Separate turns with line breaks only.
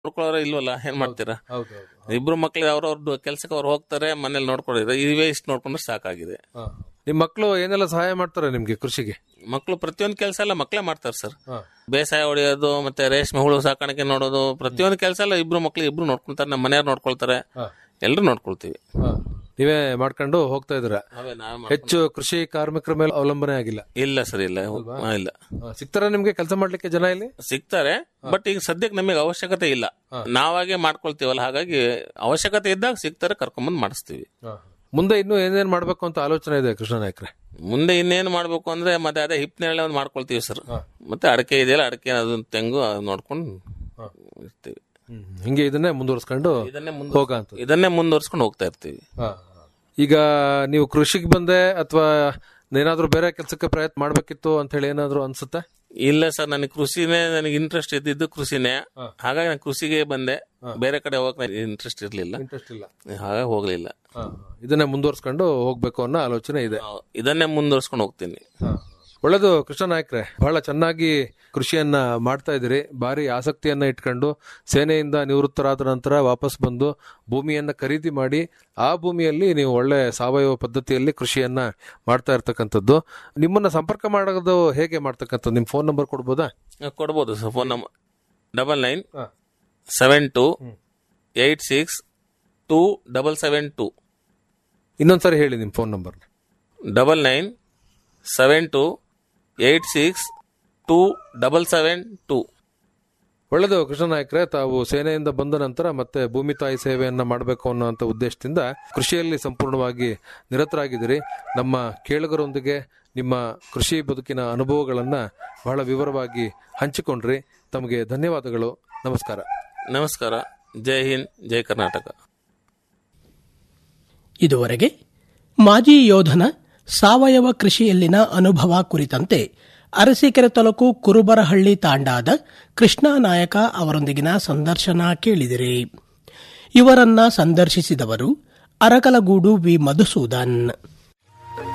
ನೋಡ್ಕೊಳ್ಳೋರ ಇಲ್ವಲ್ಲ ಏನ್ ಮಾಡ್ತೀರಾ
ಹೌದು
ಇಬ್ರು ಮಕ್ಳು ಅವ್ರವ್ರದ್ದು ಕೆಲ್ಸಕ್ಕೆ ಅವ್ರು ಹೋಗ್ತಾರೆ ಮನೇಲಿ ನೋಡ್ಕೊಂಡಿದ್ರೆ ಇವೇ ಇಷ್ಟು ನೋಡ್ಕೊಂಡ್ರೆ ಸಾಕಾಗಿದೆ
ನಿಮ್ ಮಕ್ಕಳು ಏನೆಲ್ಲ ಸಹಾಯ ಮಾಡ್ತಾರೆ ನಿಮ್ಗೆ ಕೃಷಿಗೆ
ಮಕ್ಳು ಪ್ರತಿಯೊಂದು ಕೆಲಸ ಎಲ್ಲ ಮಕ್ಳೇ ಮಾಡ್ತಾರೆ ಸರ್ ಬೇಸಾಯ ಹೊಡೆಯೋದು ಮತ್ತೆ ರೇಷ್ಮೆ ಹುಳು ಸಾಕಾಣಿಕೆ ನೋಡೋದು ಪ್ರತಿಯೊಂದು ಕೆಲಸ ಎಲ್ಲ ಇಬ್ರು ಮಕ್ಳು ಇಬ್ರು ನೋಡ್ಕೊಳ್ತಾರೆ ನಮ್ಮ ಮನೆಯವ್ರು ನೋಡ್ಕೊಳ್ತಾರೆ ಎಲ್ಲರೂ ನೋಡ್ಕೊಳ್ತೀವಿ
ನೀವೇ ಮಾಡ್ಕೊಂಡು ಹೋಗ್ತಾ ಇದ್ದೀರಾ
ನಾವೇ ನಾವೇ ಮಾಡ್ಕೊಂಡು-
ಹೆಚ್ಚು ಕೃಷಿ ಕಾರ್ಮಿಕರ ಮೇಲೆ ಅವಲಂಬನೆ ಆಗಿಲ್ಲ
ಇಲ್ಲ ಸರ್ ಇಲ್ಲ ಹಾ, ಇಲ್ಲ
ಸಿಗ್ತಾರ ನಿಮ್ಗೆ ಕೆಲಸ ಮಾಡ್ಲಿಕ್ಕೆ ಜನ ಇಲ್ಲಿ
ಸಿಗ್ತಾರೆ ಬಟ್ ಈಗ ಸದ್ಯಕ್ಕೆ ನಮಗೆ ಅವಶ್ಯಕತೆ ಇಲ್ಲ ನಾವಾಗೆ ಮಾಡ್ಕೊಳ್ತೀವಲ್ಲ ಹಾಗಾಗಿ ಅವಶ್ಯಕತೆ ಇದ್ದಾಗ ಸಿಗ್ತಾರೆ ಕರ್ಕೊಂಬಂದ್ ಮಾಡಿಸ್ತೀವಿ
ಮುಂದೆ ಇನ್ನು ಏನೇನ್ ಮಾಡ್ಬೇಕು ಅಂತ ಆಲೋಚನೆ ಇದೆ ಕೃಷ್ಣ ನಾಯ್ಕ್ರೆ
ಮುಂದೆ ಇನ್ನೇನು ಮಾಡ್ಬೇಕು ಅಂದ್ರೆ ಮತ್ತೆ ಅದೇ ಹಿಪ್ನೇಳೆ ಒಂದು ಮಾಡ್ಕೊಳ್ತೀವಿ ಸರ್ ಮತ್ತೆ ಅಡಕೆ ಇದೆಯಲ್ಲ ಅಡಕೆ ಅದು ತೆಂಗು ಅದು ನೋಡ್ಕೊಂಡು ಇರ್ತೀವಿ
ಹಿಂಗೆ ಇದನ್ನೇ ಮುಂದುವರ್ಸ್ಕೊಂಡು
ಇದನ್ನೇ ಮುಂದೆ
ಹೋಗ ಅಂತ
ಇದನ್ನೇ ಮುಂದುವರ್ಸ್ಕೊಂಡು ಹೋಗ್ತಾ ಇರ್ತೀವಿ
ಈಗ ನೀವು ಕೃಷಿಗೆ ಬಂದೆ ಅಥವಾ ಏನಾದ್ರೂ ಬೇರೆ ಕೆಲಸಕ್ಕೆ ಪ್ರಯತ್ನ ಮಾಡ್ಬೇಕಿತ್ತು ಅಂತ ಹೇಳಿ ಏನಾದ್ರು ಅನ್ಸುತ್ತೆ
ಇಲ್ಲ ಸರ್ ನನಗೆ ಕೃಷಿನೇ ನನಗೆ ಇಂಟ್ರೆಸ್ಟ್ ಇದ್ದಿದ್ದು ಕೃಷಿನೇ ಹಾಗಾಗಿ ನಾನು ಕೃಷಿಗೆ ಬಂದೆ ಬೇರೆ ಕಡೆ ಹೋಗಕ್ ಇಂಟ್ರೆಸ್ಟ್ ಇರ್ಲಿಲ್ಲ
ಇಂಟ್ರೆಸ್ಟ್ ಇಲ್ಲ
ಹಾಗಾಗಿ ಹೋಗ್ಲಿಲ್ಲ
ಇದನ್ನೇ ಮುಂದುವರ್ಸ್ಕೊಂಡು ಹೋಗ್ಬೇಕು ಅನ್ನೋ ಆಲೋಚನೆ ಇದೆ
ಇದನ್ನೇ ಮುಂದುವರ್ಸ್ಕೊಂಡು ಹೋಗ್ತೀನಿ
ಒಳ್ಳೇದು ಕೃಷ್ಣ ನಾಯ್ಕ್ರೆ ಬಹಳ ಚೆನ್ನಾಗಿ ಕೃಷಿಯನ್ನ ಮಾಡ್ತಾ ಇದ್ದೀರಿ ಭಾರಿ ಆಸಕ್ತಿಯನ್ನ ಇಟ್ಕೊಂಡು ಸೇನೆಯಿಂದ ನಿವೃತ್ತರಾದ ನಂತರ ವಾಪಸ್ ಬಂದು ಭೂಮಿಯನ್ನ ಖರೀದಿ ಮಾಡಿ ಆ ಭೂಮಿಯಲ್ಲಿ ನೀವು ಒಳ್ಳೆ ಸಾವಯವ ಪದ್ಧತಿಯಲ್ಲಿ ಕೃಷಿಯನ್ನ ಮಾಡ್ತಾ ಇರ್ತಕ್ಕಂಥದ್ದು ನಿಮ್ಮನ್ನ ಸಂಪರ್ಕ ಮಾಡೋದು ಹೇಗೆ ಮಾಡ್ತಕ್ಕಂಥದ್ದು ನಿಮ್ ಫೋನ್ ನಂಬರ್ ಕೊಡ್ಬೋದಾ
ಕೊಡ್ಬೋದು sir phone number double nine seven two eight six two double seven two
ಇನ್ನೊಂದ್ಸರಿ ಹೇಳಿ ನಿಮ್ phone number
double nine seven two eight six two double seven two
ಒಳ್ಳೆದು ಕೃಷ್ಣ ನಾಯ್ಕರೇ ತಾವು ಸೇನೆಯಿಂದ ಬಂದ ನಂತರ ಮತ್ತೆ ಭೂಮಿ ತಾಯಿ ಸೇವೆಯನ್ನ ಮಾಡಬೇಕು ಅನ್ನುವಂಥ ಉದ್ದೇಶದಿಂದ ಕೃಷಿಯಲ್ಲಿ ಸಂಪೂರ್ಣವಾಗಿ ನಿರತರಾಗಿದ್ದೀರಿ ನಮ್ಮ ಕೇಳುಗರೊಂದಿಗೆ ನಿಮ್ಮ ಕೃಷಿ ಬದುಕಿನ ಅನುಭವಗಳನ್ನ ಬಹಳ ವಿವರವಾಗಿ ಹಂಚಿಕೊಂಡ್ರಿ ತಮಗೆ ಧನ್ಯವಾದಗಳು ನಮಸ್ಕಾರ
ನಮಸ್ಕಾರ ಜೈ ಹಿಂದ್ ಜೈ ಕರ್ನಾಟಕ
ಇದುವರೆಗೆ ಮಾಜಿ ಯೋಧನ ಸಾವಯವ ಕೃಷಿಯಲ್ಲಿನ ಅನುಭವ ಕುರಿತಂತೆ ಅರಸೀಕೆರೆ ತಾಲೂಕು ಕುರುಬರಹಳ್ಳಿ ತಾಂಡಾದ ಕೃಷ್ಣಾ ನಾಯಕ ಅವರೊಂದಿಗಿನ ಸಂದರ್ಶನ ಕೇಳಿದಿರಿ ಇವರನ್ನ ಸಂದರ್ಶಿಸಿದವರು ಅರಕಲಗೂಡು ವಿ ಮಧುಸೂದನ್